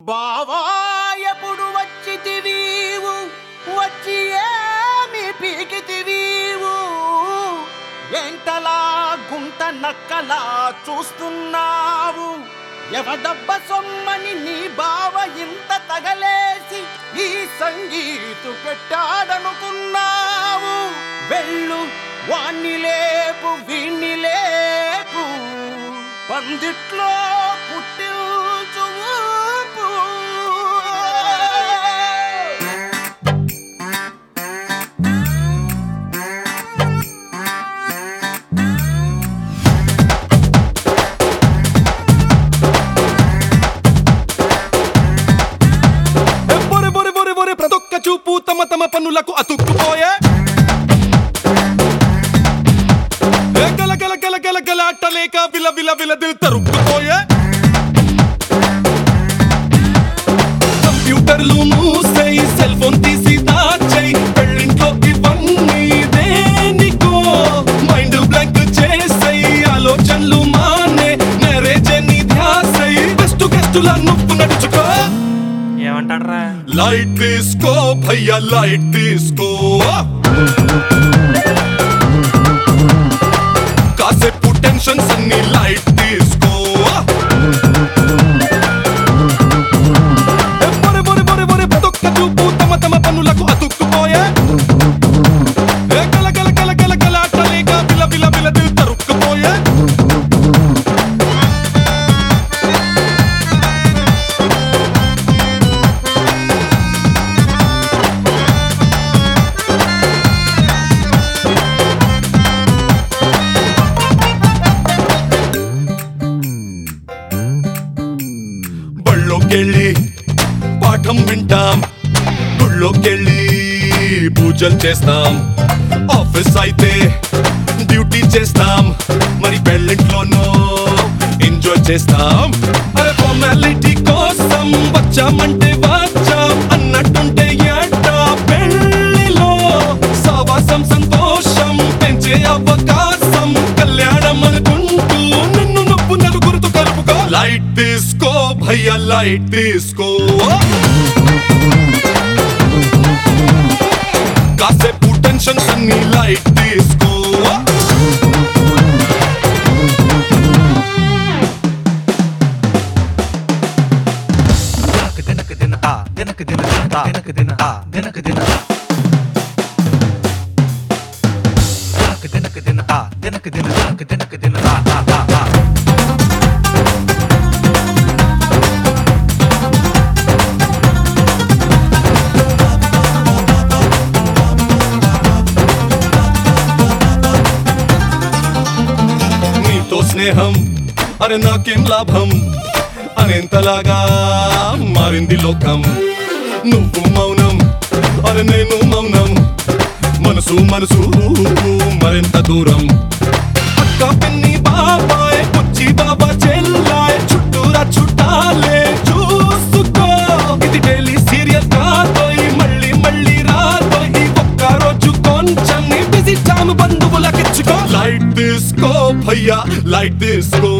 బావా ఎప్పుడు వచ్చితివీవు వచ్చి ఏమి పీకితివీవు ఎంటలా గుంట నక్కలా చూస్తున్నావు ఎవడబ్బ సొమ్మని నీ బావ ఇంత తగలేసి ఈ సంగీతు పెట్టాడనుకున్నావు వెళ్ళు వాణ్ణి లేపు వీణ్ణి లేపు పందిట్లో పుట్టిల్చు ఊపు. బొరె బొరె బొరె బొరె ప్రతొక్క చూపు తమ తమ పన్నులకు అతుక్కుపోయే ఏ గల గల గల గల గల అట్టలేక విల విల విల దిల్ తరుక్కుపోయే కంప్యూటర్లు మూసేయి సెల్ ఫోన్ తీసి దాచేయి పెళ్ళింట్లో ఇవన్నీ దేనికో మైండ్ బ్లాంక్ చేసేయి ఆలోచనలు మానే మ్యారేజ్ ని ధ్యాసై బెస్ట్ గెస్టులా నువ్వు నడుచుకో ఏమంటాడ్రా లైట్ తీసుకో భయ్యా లైట్ తీసుకో కాసేపు టెన్షన్స్ అన్ని లైట్ తీసుకో ఏ బొరె బొరె బొరె బొరె ప్రతొక్క చూపు తమ తమ పనులకు అతుక్కుపోయే ఏ గల గల గల గల గల అట్టలేక విల విల విల దిల్ తరుక్కుపోయే బళ్ళోకెళ్ళి పాఠం వింటాం గుళ్ళోకెళ్ళి పూజలు చేస్తాం ఆఫీస్ అయితే డ్యూటీ చేస్తాం మరి పెళ్ళింట్లోనూ ఎంజాయ్ చేస్తాం అరే ఫార్మాలిటీ కోసం వచ్చామంటే వచ్చాం అన్నట్టుంటే ఏటా పెళ్ళిలో సావాసం సంతోషం పెంచే అవకాశం కళ్యాణం అనుకుంటూ నిన్ను నొప్పు నలుగురితో కలుపుకో లైట్ తీసుకో భయ్యా లైట్ తీసుకో కాసేపు టెన్షన్స్ అన్ని లైట్ తీసుకో దినక దినక దిన ఆ దినక దిన దినక దినక దిన ఆ దినక దిన దినక దినక దిన ఆ దినక దిన దినక దినక దిన ఆ ఆ ఆ ఆ నీతో స్నేహం అరే నాకేం లాభం అనేంతలాగా మారింది లోకం నువ్వు మౌనం అరే నేను మౌనం మనసు మనసు మరింత దూరం అక్క పిన్ని బాబాయ్ పుచ్చి బాబా చెల్లాయ్ చుట్టూరా చుట్టాలే చూసుకో ఇది డైలీ సీరియల్ కాదోయ్ మళ్ళీ మళ్ళీ రాదోయ్ ఈ ఒక్క రోజు కొంచెం నీ బిజీ టైం బంధువులకిచ్చుకో లైట్ తీసుకో భయ్యా లైట్ తీసుకో